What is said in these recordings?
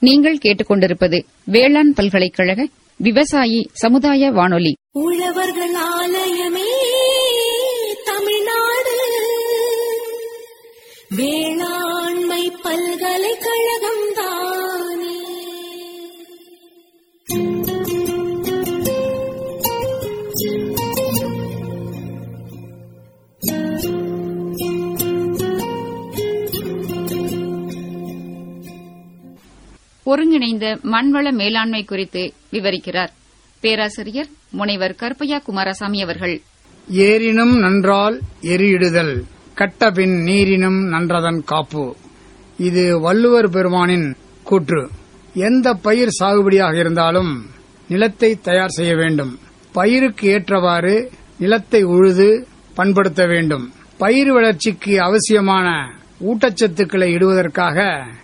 நீங்கள் கேட்டுக்கொண்டிருப்பது வேளாண் பல்கலைக்கழக விவசாயி சமுதாய வானொலி உழவர்கள் ஆலயமே தமிழ்நாடு வேளாண்மை பல்கலைக்கழகம் தானே ஒருங்கிணைந்த மண்வள மேலாண்மை குறித்து விவரிக்கிறார் பேராசிரியர் முனைவர் கருப்பையா குமாரசாமி அவர்கள் ஏரினும் நன்றால் எரியிடுதல் கட்டபின் நீரினும் நன்றதன் காப்பு இது வள்ளுவர் பெருமானின் கூற்று எந்த பயிர் சாகுபடியாக இருந்தாலும் நிலத்தை தயார் செய்ய வேண்டும் பயிருக்கு ஏற்றவாறு நிலத்தை உழுது பண்படுத்த வேண்டும் பயிர் வளர்ச்சிக்கு அவசியமான ஊட்டச்சத்துக்களை இடுவதற்காக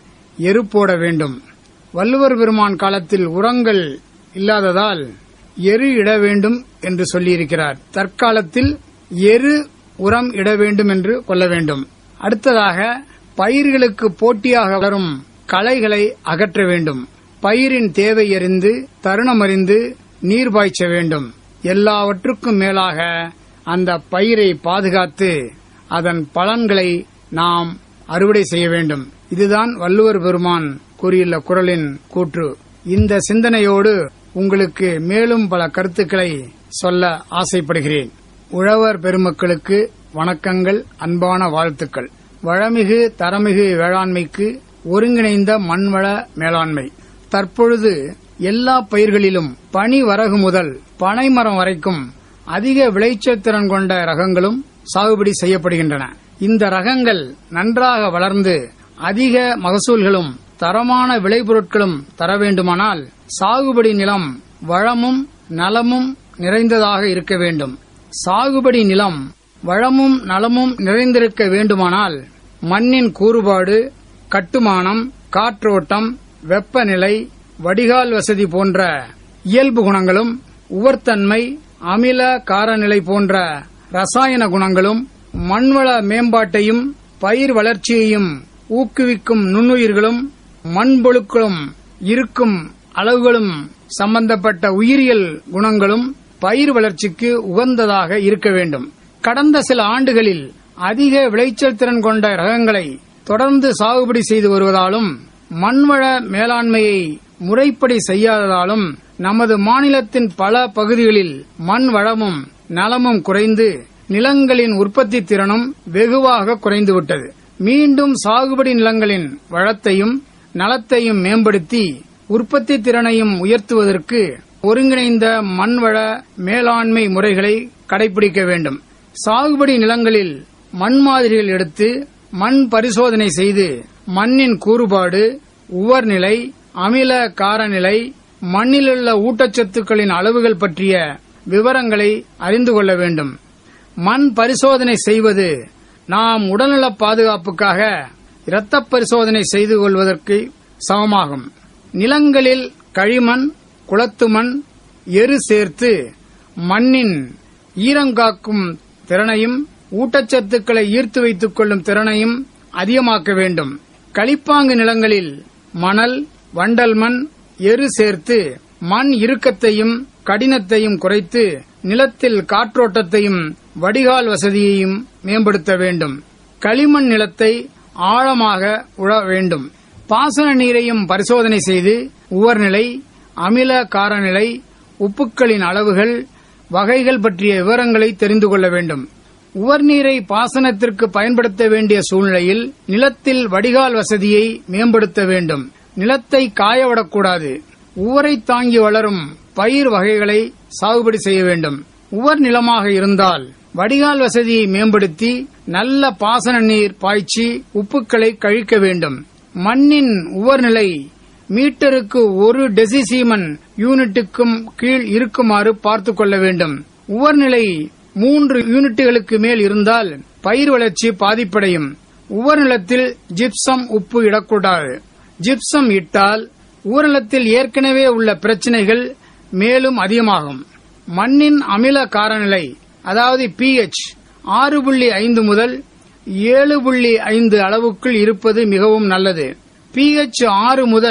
எரு போட வேண்டும் வள்ளுவர் பெருமான் காலத்தில் உரங்கள் இல்லாததால் எரு இட வேண்டும் என்று சொல்லியிருக்கிறார் தற்காலத்தில் எரு உரம் இட வேண்டும் என்று கொள்ள வேண்டும் அடுத்ததாக பயிர்களுக்கு போட்டியாக வளரும் களைகளை அகற்ற வேண்டும் பயிரின் தேவை அறிந்து தருணம் அறிந்து நீர் பாய்ச்ச வேண்டும் எல்லாவற்றுக்கும் மேலாக அந்த பயிரை பாதுகாத்து அதன் பலன்களை நாம் அறுவடை செய்ய வேண்டும் இதுதான் வள்ளுவர் பெருமான் கூறியுள்ள குரலின் கூற்று இந்த சிந்தனையோடு உங்களுக்கு மேலும் பல கருத்துக்களை சொல்ல ஆசைப்படுகிறேன் உழவர் பெருமக்களுக்கு வணக்கங்கள் அன்பான வாழ்த்துக்கள் வளமிகு தரமிகு வேளாண்மைக்கு ஒருங்கிணைந்த மண்வள மேலாண்மை தற்பொழுது எல்லா பயிர்களிலும் பனி வரகு முதல் பனைமரம் வரைக்கும் அதிக விளைச்சல் திறன் கொண்ட ரகங்களும் சாகுபடி செய்யப்படுகின்றன இந்த ரகங்கள் நன்றாக வளர்ந்து அதிக மகசூல்களும் தரமான விளைபொருட்களும் தர வேண்டுமானால் சாகுபடி நிலம் வளமும் நலமும் நிறைந்ததாக இருக்க வேண்டும் சாகுபடி நிலம் வளமும் நலமும் நிறைந்திருக்க வேண்டுமானால் மண்ணின் கூறுபாடு கட்டுமானம் காற்றோட்டம் வெப்பநிலை வடிகால் வசதி போன்ற இயல்பு குணங்களும் உவர்த்தன்மை அமில காரநிலை போன்ற ரசாயன குணங்களும் மண்வள மேம்பாட்டையும் பயிர் வளர்ச்சியையும் ஊக்குவிக்கும் நுண்ணுயிர்களும் மண்பொழுக்களும் இருக்கும் அளவுகளும் சம்பந்தப்பட்ட உயிரியல் குணங்களும் பயிர் வளர்ச்சிக்கு உகந்ததாக இருக்க வேண்டும் கடந்த சில ஆண்டுகளில் அதிக விளைச்சல் திறன் கொண்ட ரகங்களை தொடர்ந்து சாகுபடி செய்து வருவதாலும் மண்வள மேலாண்மையை முறைப்படி செய்யாததாலும் நமது மாநிலத்தின் பல பகுதிகளில் மண் வளமும் நலமும் குறைந்து நிலங்களின் உற்பத்தி திறனும் வெகுவாக குறைந்துவிட்டது மீண்டும் சாகுபடி நிலங்களின் வளத்தையும் நலத்தையும் மேம்படுத்தி உற்பத்தி திறனையும் உயர்த்துவதற்கு ஒருங்கிணைந்த மண்வள மேலாண்மை முறைகளை கடைபிடிக்க வேண்டும் சாகுபடி நிலங்களில் மண் மாதிரிகள் எடுத்து மண் பரிசோதனை செய்து மண்ணின் கூறுபாடு உவர்நிலை அமில காரநிலை மண்ணிலுள்ள ஊட்டச்சத்துக்களின் அளவுகள் பற்றிய விவரங்களை அறிந்து கொள்ள வேண்டும் மண் பரிசோதனை செய்வது நாம் உடல்நல பாதுகாப்புக்காக இரத்த பரிசோதனை செய்து கொள்வதற்கு சமமாகும் நிலங்களில் களிமண் குளத்துமண் எரு சேர்த்து மண்ணின் ஈரங்காக்கும் திறனையும் ஊட்டச்சத்துக்களை ஈர்த்து வைத்துக் கொள்ளும் திறனையும் அதிகமாக்க வேண்டும் களிப்பாங்கு நிலங்களில் மணல் வண்டல் மண் எரு சேர்த்து மண் இறுக்கத்தையும் கடினத்தையும் குறைத்து நிலத்தில் காற்றோட்டத்தையும் வடிகால் வசதியையும் மேம்படுத்த வேண்டும் களிமண் நிலத்தை ஆழமாக உழ வேண்டும் பாசன நீரையும் பரிசோதனை செய்து உவர்நிலை அமில காரநிலை உப்புக்களின் அளவுகள் வகைகள் பற்றிய விவரங்களை தெரிந்து கொள்ள வேண்டும் உவர்நீரை பாசனத்திற்கு பயன்படுத்த வேண்டிய சூழ்நிலையில் நிலத்தில் வடிகால் வசதியை மேம்படுத்த வேண்டும் நிலத்தை காயவிடக்கூடாது உவரை தாங்கி வளரும் பயிர் வகைகளை சாகுபடி செய்ய வேண்டும் உவர் நிலமாக இருந்தால் வடிகால் வசதியை மேம்படுத்தி நல்ல பாசன நீர் பாய்ச்சி உப்புக்களை கழிக்க வேண்டும் மண்ணின் உவர்நிலை மீட்டருக்கு ஒரு டெசிசீமன் யூனிட்டுக்கும் கீழ் இருக்குமாறு பார்த்துக் கொள்ள வேண்டும் உவர்நிலை மூன்று யூனிட்டுகளுக்கு மேல் இருந்தால் பயிர் வளர்ச்சி பாதிப்படையும் உவர்நிலத்தில் ஜிப்சம் உப்பு இடக்கூடாது ஜிப்சம் இட்டால் ஊரலத்தில் ஏற்கனவே உள்ள பிரச்சனைகள் மேலும் அதிகமாகும் மண்ணின் அமில காரநிலை அதாவது பிஎச் ஆறு புள்ளி ஐந்து முதல் ஏழு புள்ளி ஐந்து அளவுக்குள் இருப்பது மிகவும் நல்லது பிஎச் ஆறு முதல்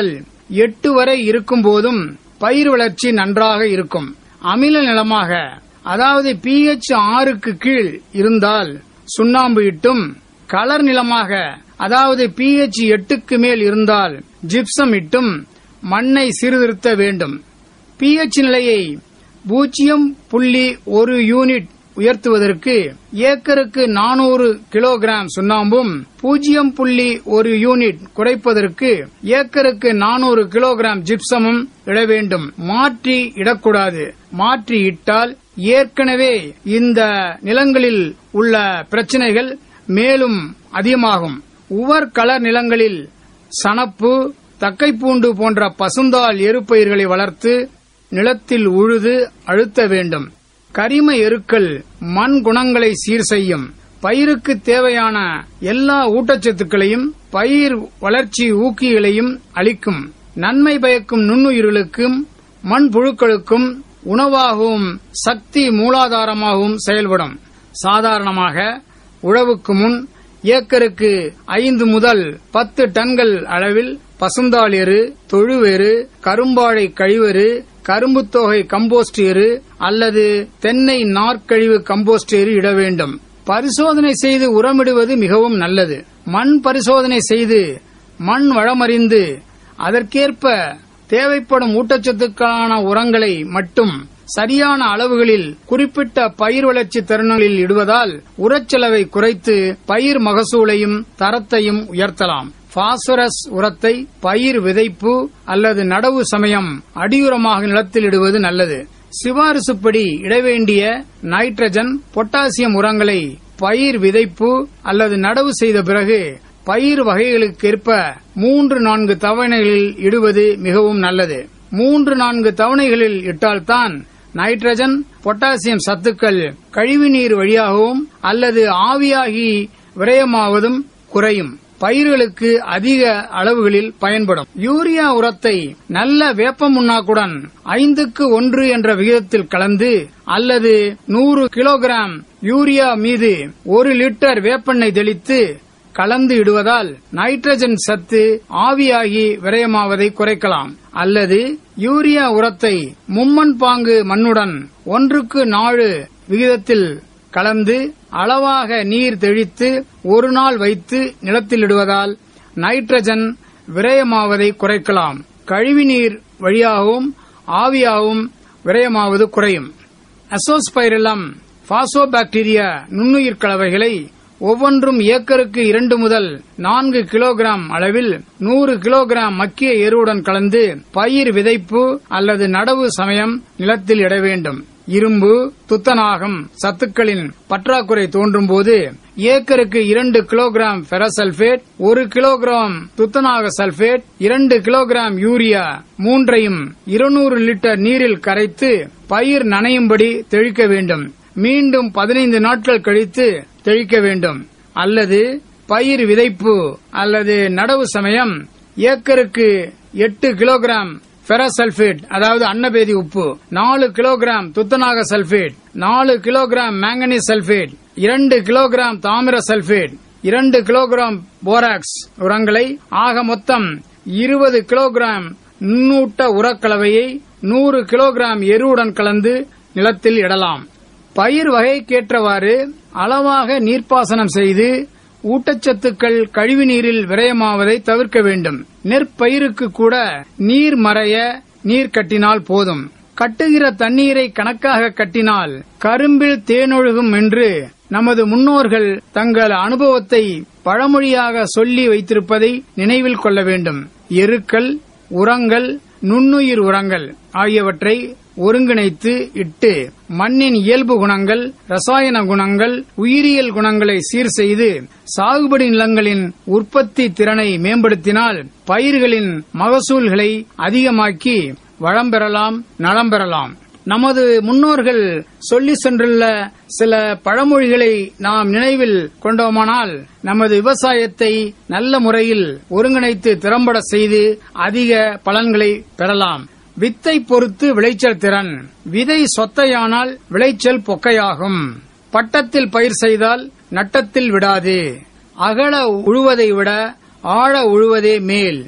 எட்டு வரை இருக்கும் போதும் பயிர் வளர்ச்சி நன்றாக இருக்கும் அமில நிலமாக அதாவது பிஹெச் ஆறுக்கு கீழ் இருந்தால் சுண்ணாம்பு இட்டும் கலர் நிலமாக அதாவது பிஹெச் எட்டுக்கு மேல் இருந்தால் ஜிப்சம் இட்டும் மண்ணை சீர்திருத்த வேண்டும் பிஹெச் நிலையை பூஜ்ஜியம் புள்ளி ஒரு யூனிட் உயர்த்துவதற்கு ஏக்கருக்கு நானூறு கிலோகிராம் சுண்ணாம்பும் பூஜ்ஜியம் புள்ளி ஒரு யூனிட் குறைப்பதற்கு ஏக்கருக்கு நானூறு கிலோகிராம் ஜிப்சமும் இட வேண்டும் மாற்றி இடக்கூடாது மாற்றி இட்டால் ஏற்கனவே இந்த நிலங்களில் உள்ள பிரச்சனைகள் மேலும் அதிகமாகும் உவர் கலர் நிலங்களில் சணப்பு தக்கைப்பூண்டு போன்ற பசுந்தாள் எருப்பயிர்களை வளர்த்து நிலத்தில் உழுது அழுத்த வேண்டும் கரிம எருக்கள் மண் குணங்களை சீர் செய்யும் பயிருக்கு தேவையான எல்லா ஊட்டச்சத்துக்களையும் பயிர் வளர்ச்சி ஊக்கிகளையும் அளிக்கும் நன்மை பயக்கும் நுண்ணுயிர்களுக்கும் மண் புழுக்களுக்கும் உணவாகவும் சக்தி மூலாதாரமாகவும் செயல்படும் சாதாரணமாக உழவுக்கு முன் ஏக்கருக்கு ஐந்து முதல் பத்து டன்கள் அளவில் பசுந்தாள் எரு தொழுவெரு கரும்பாழை கழிவெரு கரும்புத் தொகை கம்போஸ்ட் எரு அல்லது தென்னை நார்க்கழிவு கம்போஸ்ட் எரு இட வேண்டும் பரிசோதனை செய்து உரமிடுவது மிகவும் நல்லது மண் பரிசோதனை செய்து மண் வளமறிந்து அதற்கேற்ப தேவைப்படும் ஊட்டச்சத்துக்கான உரங்களை மட்டும் சரியான அளவுகளில் குறிப்பிட்ட பயிர் வளர்ச்சி தருணங்களில் இடுவதால் உரச்செலவை குறைத்து பயிர் மகசூலையும் தரத்தையும் உயர்த்தலாம் பாஸ்பரஸ் உரத்தை பயிர் விதைப்பு அல்லது நடவு சமயம் அடியுரமாக நிலத்தில் இடுவது நல்லது சிபாரிசுப்படி இடவேண்டிய நைட்ரஜன் பொட்டாசியம் உரங்களை பயிர் விதைப்பு அல்லது நடவு செய்த பிறகு பயிர் வகைகளுக்கேற்ப மூன்று நான்கு தவணைகளில் இடுவது மிகவும் நல்லது மூன்று நான்கு தவணைகளில் இட்டால்தான் நைட்ரஜன் பொட்டாசியம் சத்துக்கள் கழிவுநீர் வழியாகவும் அல்லது ஆவியாகி விரயமாவதும் குறையும் பயிர்களுக்கு அதிக அளவுகளில் பயன்படும் யூரியா உரத்தை நல்ல வேப்ப முன்னாக்குடன் ஐந்துக்கு ஒன்று என்ற விகிதத்தில் கலந்து அல்லது நூறு கிலோகிராம் யூரியா மீது ஒரு லிட்டர் வேப்பெண்ணெய் தெளித்து கலந்து இடுவதால் நைட்ரஜன் சத்து ஆவியாகி விரயமாவதை குறைக்கலாம் அல்லது யூரியா உரத்தை மும்மண் பாங்கு மண்ணுடன் ஒன்றுக்கு நாலு விகிதத்தில் கலந்து அளவாக நீர் தெளித்து ஒரு நாள் வைத்து நிலத்தில் இடுவதால் நைட்ரஜன் விரயமாவதை குறைக்கலாம் கழிவுநீர் வழியாகவும் ஆவியாகவும் விரயமாவது குறையும் அசோஸ்பைரிலம் பாசோபாக்டீரியா நுண்ணுயிர் கலவைகளை ஒவ்வொன்றும் ஏக்கருக்கு இரண்டு முதல் நான்கு கிலோகிராம் அளவில் நூறு கிலோகிராம் மக்கிய எருவுடன் கலந்து பயிர் விதைப்பு அல்லது நடவு சமயம் நிலத்தில் இட வேண்டும் இரும்பு துத்தநாகம் சத்துக்களின் பற்றாக்குறை தோன்றும் போது ஏக்கருக்கு இரண்டு கிலோகிராம் பெரசல்பேட் ஒரு கிலோகிராம் துத்தநாக சல்பேட் இரண்டு கிலோகிராம் யூரியா மூன்றையும் இருநூறு லிட்டர் நீரில் கரைத்து பயிர் நனையும்படி தெளிக்க வேண்டும் மீண்டும் பதினைந்து நாட்கள் கழித்து தெளிக்க வேண்டும் அல்லது பயிர் விதைப்பு அல்லது நடவு சமயம் ஏக்கருக்கு எட்டு கிலோகிராம் ஃபெரசல்பேட் அதாவது அன்னபேதி உப்பு நாலு கிலோகிராம் துத்தநாக சல்பேட் நாலு கிலோகிராம் மேங்கனீஸ் சல்பேட் இரண்டு கிலோகிராம் தாமிர சல்பேட் இரண்டு கிலோகிராம் போராக்ஸ் உரங்களை ஆக மொத்தம் இருபது கிலோகிராம் நுண்ணூட்ட உரக்கலவையை நூறு கிலோகிராம் எருவுடன் கலந்து நிலத்தில் இடலாம் பயிர் வகைக்கேற்றவாறு அளவாக நீர்ப்பாசனம் செய்து ஊட்டச்சத்துக்கள் கழிவுநீரில் விரயமாவதை தவிர்க்க வேண்டும் நெற்பயிருக்கு கூட நீர் மறைய நீர் கட்டினால் போதும் கட்டுகிற தண்ணீரை கணக்காக கட்டினால் கரும்பில் தேனொழுகும் என்று நமது முன்னோர்கள் தங்கள் அனுபவத்தை பழமொழியாக சொல்லி வைத்திருப்பதை நினைவில் கொள்ள வேண்டும் எருக்கள் உரங்கள் நுண்ணுயிர் உரங்கள் ஆகியவற்றை ஒருங்கிணைத்து இட்டு மண்ணின் இயல்பு குணங்கள் ரசாயன குணங்கள் உயிரியல் குணங்களை சீர் செய்து சாகுபடி நிலங்களின் உற்பத்தி திறனை மேம்படுத்தினால் பயிர்களின் மகசூல்களை அதிகமாக்கி வளம் பெறலாம் நலம் பெறலாம் நமது முன்னோர்கள் சொல்லி சென்றுள்ள சில பழமொழிகளை நாம் நினைவில் கொண்டோமானால் நமது விவசாயத்தை நல்ல முறையில் ஒருங்கிணைத்து திறம்பட செய்து அதிக பலன்களை பெறலாம் வித்தை பொறுத்து விளைச்சல் திறன் விதை சொத்தையானால் விளைச்சல் பொக்கையாகும் பட்டத்தில் பயிர் செய்தால் நட்டத்தில் விடாது அகல உழுவதை விட ஆழ உழுவதே மேல்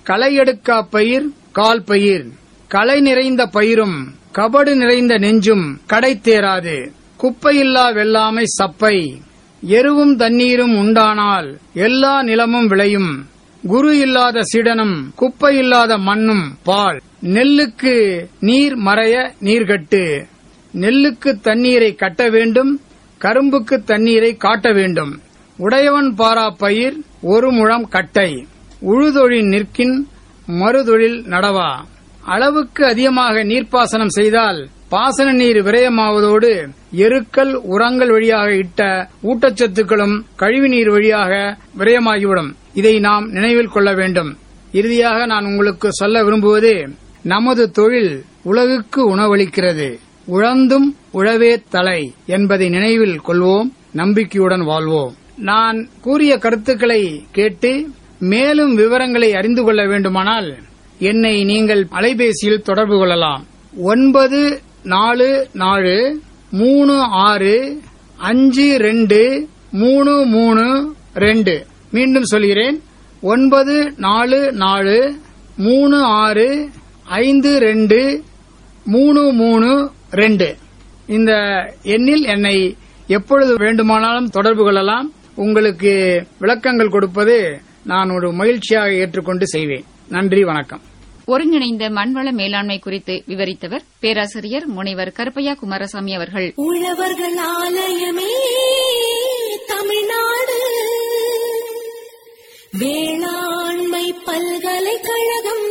களை எடுக்கா பயிர் கால் பயிர் களை நிறைந்த பயிரும் கபடு நிறைந்த நெஞ்சும் கடை தேராது குப்பையில்லா வெள்ளாமை சப்பை எருவும் தண்ணீரும் உண்டானால் எல்லா நிலமும் விளையும் குரு இல்லாத சீடனும் குப்பை இல்லாத மண்ணும் பால் நெல்லுக்கு நீர் மறைய நீர்கட்டு நெல்லுக்கு தண்ணீரை கட்ட வேண்டும் கரும்புக்கு தண்ணீரை காட்ட வேண்டும் உடையவன் பாரா பயிர் ஒரு முழம் கட்டை உழுதொழில் நிற்கின் மறுதொழில் நடவா அளவுக்கு அதிகமாக நீர்ப்பாசனம் செய்தால் பாசன நீர் விரயமாவதோடு எருக்கள் உரங்கள் வழியாக இட்ட ஊட்டச்சத்துக்களும் கழிவுநீர் வழியாக விரயமாகிவிடும் இதை நாம் நினைவில் கொள்ள வேண்டும் இறுதியாக நான் உங்களுக்கு சொல்ல விரும்புவது நமது தொழில் உலகுக்கு உணவளிக்கிறது உழந்தும் உழவே தலை என்பதை நினைவில் கொள்வோம் நம்பிக்கையுடன் வாழ்வோம் நான் கூறிய கருத்துக்களை கேட்டு மேலும் விவரங்களை அறிந்து கொள்ள வேண்டுமானால் என்னை நீங்கள் அலைபேசியில் தொடர்பு கொள்ளலாம் ஒன்பது நாலு நாலு மூணு ஆறு அஞ்சு ரெண்டு மூணு மூணு ரெண்டு மீண்டும் சொல்கிறேன் ஒன்பது நாலு நாலு மூணு ஆறு ஐந்து ரெண்டு மூணு மூணு ரெண்டு இந்த எண்ணில் என்னை எப்பொழுது வேண்டுமானாலும் தொடர்பு கொள்ளலாம் உங்களுக்கு விளக்கங்கள் கொடுப்பது நான் ஒரு மகிழ்ச்சியாக ஏற்றுக்கொண்டு செய்வேன் நன்றி வணக்கம் ஒருங்கிணைந்த மண்வள மேலாண்மை குறித்து விவரித்தவர் பேராசிரியர் முனைவர் கருப்பையா குமாரசாமி அவர்கள் உழவர்கள் ஆலயமே தமிழ்நாடு வேளாண்மை பல்கலைக்கழகம்